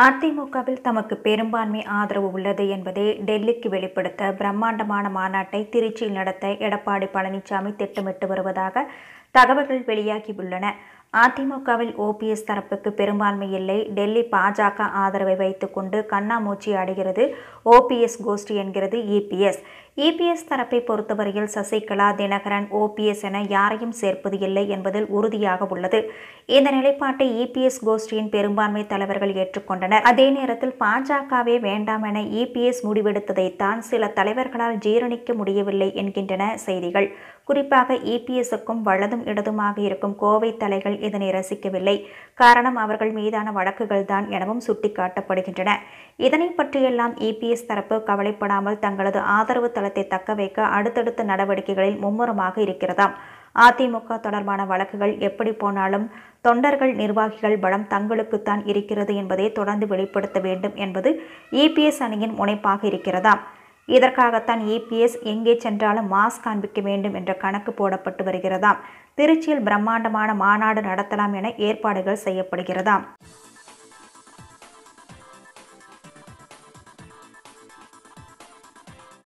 அதிமுகவில் தமக்கு பெரும்பான்மை ஆதரவு உள்ளது என்பதை டெல்லிக்கு வெளிப்படுத்த பிரம்மாண்டமான மாநாட்டை திருச்சியில் நடத்த எடப்பாடி பழனிசாமி திட்டமிட்டு வருவதாக தகவல்கள் வெளியாகியுள்ளன அதிமுகவில் ஓபிஎஸ் தரப்புக்கு பெரும்பான்மை இல்லை டெல்லி பாஜக ஆதரவை வைத்துக்கொண்டு கண்ணாமூச்சி அடைகிறது ஓபிஎஸ் கோஷ்டி என்கிறது இபிஎஸ் இபிஎஸ் தரப்பை பொறுத்தவரையில் சசிகலா தினகரன் ஓபிஎஸ் என யாரையும் சேர்ப்பது இல்லை என்பதில் உறுதியாக உள்ளது இந்த நிலைப்பாட்டை இபிஎஸ் கோஷ்டியின் பெரும்பான்மை தலைவர்கள் ஏற்றுக்கொண்டனர் அதே நேரத்தில் பாஜகவே வேண்டாம் என இபிஎஸ் முடிவெடுத்ததைத்தான் சில தலைவர்களால் ஜீரணிக்க முடியவில்லை என்கின்றன செய்திகள் குறிப்பாக இபிஎஸ்க்கும் வலதும் இடதுமாக இருக்கும் கோவை தலைகள் இதனை ரசிக்கவில்லை காரணம் அவர்கள் மீதான வழக்குகள் தான் எனவும் சுட்டிக்காட்டப்படுகின்றன இதனை பற்றியெல்லாம் இபிஎஸ் தரப்பு கவலைப்படாமல் தங்களது ஆதரவு தளத்தை தக்க வைக்க அடுத்தடுத்த நடவடிக்கைகளில் மும்முரமாக இருக்கிறதாம் அதிமுக தொடர்பான வழக்குகள் எப்படி போனாலும் தொண்டர்கள் நிர்வாகிகள் பலம் தங்களுக்குத்தான் இருக்கிறது என்பதை தொடர்ந்து வெளிப்படுத்த வேண்டும் என்பது இபிஎஸ் அணியின் முனைப்பாக இருக்கிறதாம் இதற்காகத்தான் இபிஎஸ் எங்கே சென்றாலும் மாஸ் காண்பிக்க வேண்டும் என்ற கணக்கு போடப்பட்டு வருகிறதாம் திருச்சியில் பிரம்மாண்டமான மாநாடு நடத்தலாம் என ஏற்பாடுகள் செய்யப்படுகிறதாம்